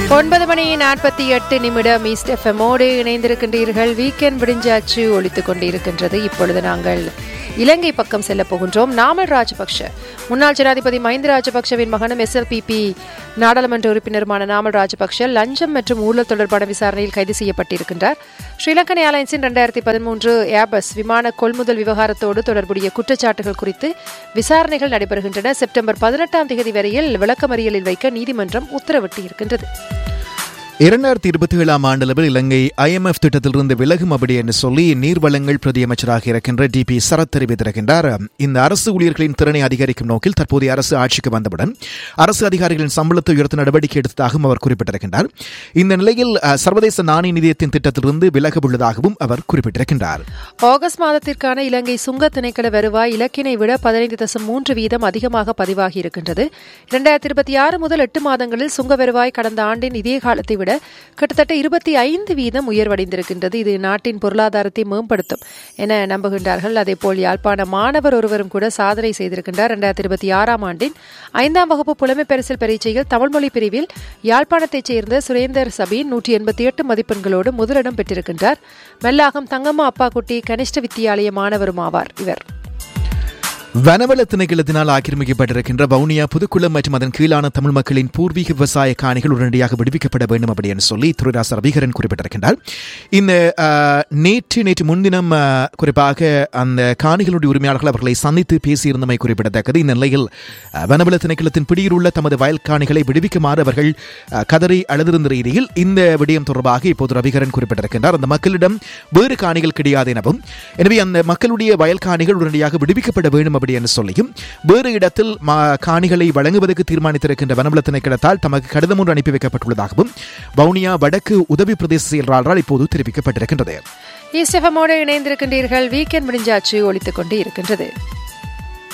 ஒன்பது மணி நாற்பத்தி எட்டு நிமிடம் ஈஸ்ட் எஃப்எம்மோடு இணைந்திருக்கின்றீர்கள் வீக்கெண்ட் விடிஞ்சாச்சு ஒழித்துக் கொண்டிருக்கின்றது இப்பொழுது நாங்கள் இலங்கை பக்கம் செல்ல போகின்றோம் நாமல் ராஜபக்ஷ முன்னாள் ஜனாதிபதி மஹிந்த ராஜபக்ஷவின் மகனும் எஸ்எல்பிபி நாடாளுமன்ற உறுப்பினருமான நாமல் ராஜபக்ஷ லஞ்சம் மற்றும் ஊழல் தொடர்பான விசாரணையில் கைது செய்யப்பட்டிருக்கின்றார் ஸ்ரீலங்கன் ஏர்லைன்ஸின் இரண்டாயிரத்தி பதிமூன்று ஏபஸ் விமான கொள்முதல் விவகாரத்தோடு தொடர்புடைய குற்றச்சாட்டுகள் குறித்து விசாரணைகள் நடைபெறுகின்றன செப்டம்பர் பதினெட்டாம் தேதி வரையில் விளக்கமறியலில் வைக்க நீதிமன்றம் உத்தரவிட்டு இருக்கின்றது இரண்டாயிரத்தி இருபத்தி ஏழாம் ஆண்டளவில் இலங்கை ஐஎம்எஃப் திட்டத்திலிருந்து விலகும் அப்படி என்று சொல்லி நீர்வளங்கள் பிரதியமைச்சராக இருக்கின்ற டி பி சரத் தெரிவித்திருக்கின்றார் இந்த அரசு ஊழியர்களின் திறனை அதிகரிக்கும் நோக்கில் தற்போதைய அரசு ஆட்சிக்கு வந்தவுடன் அரசு அதிகாரிகளின் சம்பளத்தை உயர்த்த நடவடிக்கை எடுத்ததாகவும் அவர் குறிப்பிட்டிருக்கின்றார் இந்த நிலையில் அஹ், சர்வதேச நாணய நிதியத்தின் திட்டத்திலிருந்து விலக உள்ளதாகவும் அவர் குறிப்பிட்டிருக்கின்றார் ஆகஸ்ட் மாதத்திற்கான இலங்கை சுங்க திணைக்கள வருவாய் இலக்கினை விட பதினைந்து தசம் மூன்று வீதம் அதிகமாக பதிவாகி இருக்கின்றது இரண்டாயிரத்தி இருபத்தி ஆறு முதல் எட்டு மாதங்களில் சுங்க வருவாய் கடந்த ஆண்டின் இதே காலத்தை விட கிட்டத்தட்ட இருபத்தி ஐந்து வீதம் உயர்வடைந்திருக்கின்றது இது நாட்டின் பொருளாதாரத்தை மேம்படுத்தும் என நம்புகின்றார்கள் அதேபோல் யாழ்ப்பாண மாணவர் ஒருவரும் கூட சாதனை செய்திருக்கின்றார் இரண்டாயிரத்தி இருபத்தி ஆறாம் ஆண்டின் ஐந்தாம் வகுப்பு புலமை பரிசில் பரீட்சையில் தமிழ்மொழி பிரிவில் யாழ்ப்பாணத்தைச் சேர்ந்த சுரேந்தர் சபீன் நூற்றி எண்பத்தி எட்டு மதிப்பெண்களோடு முதலிடம் பெற்றிருக்கின்றார் மெல்லாகம் தங்கம்மா அப்பாக்குட்டி கனிஷ்ட வித்தியாலய மாணவரும் ஆவார் இவர் வனவள திணைக்களத்தினால் ஆக்கிரமிக்கப்பட்டிருக்கின்ற வவுனியா புதுக்குளம் மற்றும் அதன் கீழான தமிழ் மக்களின் பூர்வீக விவசாய காணிகள் உடனடியாக விடுவிக்கப்பட வேண்டும் அப்படி என்று சொல்லி துறைராச ரவிகரன் குறிப்பிட்டிருக்கின்றார் இந்த ஆஹ், நேற்று நேற்று முன்தினம் ஆஹ், குறிப்பாக அந்த காணிகளுடைய உரிமையாளர்கள் அவர்களை சந்தித்து பேசியிருந்தமை குறிப்பிடத்தக்கது இந்த நிலையில் ஆஹ், வனவள திணைக்களத்தின் பிடியில் உள்ள தமது வயல் காணிகளை விடுவிக்குமாறு அவர்கள் ஆஹ், கதறி அழுதிருந்த ரீதியில் இந்த விடயம் தொடர்பாக இப்போது ரவிகரன் குறிப்பிட்டிருக்கின்றார் அந்த மக்களிடம் வேறு காணிகள் கிடையாது எனவும் எனவே அந்த மக்களுடைய வயல் காணிகள் உடனடியாக விடுவிக்கப்பட வேண்டும் அப்படி என்று சொல்லியும் வேறு இடத்தில் மா- காணிகளை வழங்குவதற்கு தீர்மானித்திருக்கின்ற வனவள திணைக்களத்தால் தமக்கு கடிதம் ஒன்று அனுப்பி வைக்கப்பட்டுள்ளதாகவும் வவுனியா வடக்கு உதவி பிரதேச செயலாளரால் இப்போது தெரிவிக்கப்பட்டிருக்கின்றது ஈஸ்ட் எஃப்எம்மோடு இணைந்திருக்கின்றீர்கள் வீக்கெண்ட் முடிஞ்சாச்சு ஒழித்துக் கொண்டு இருக்கின்றது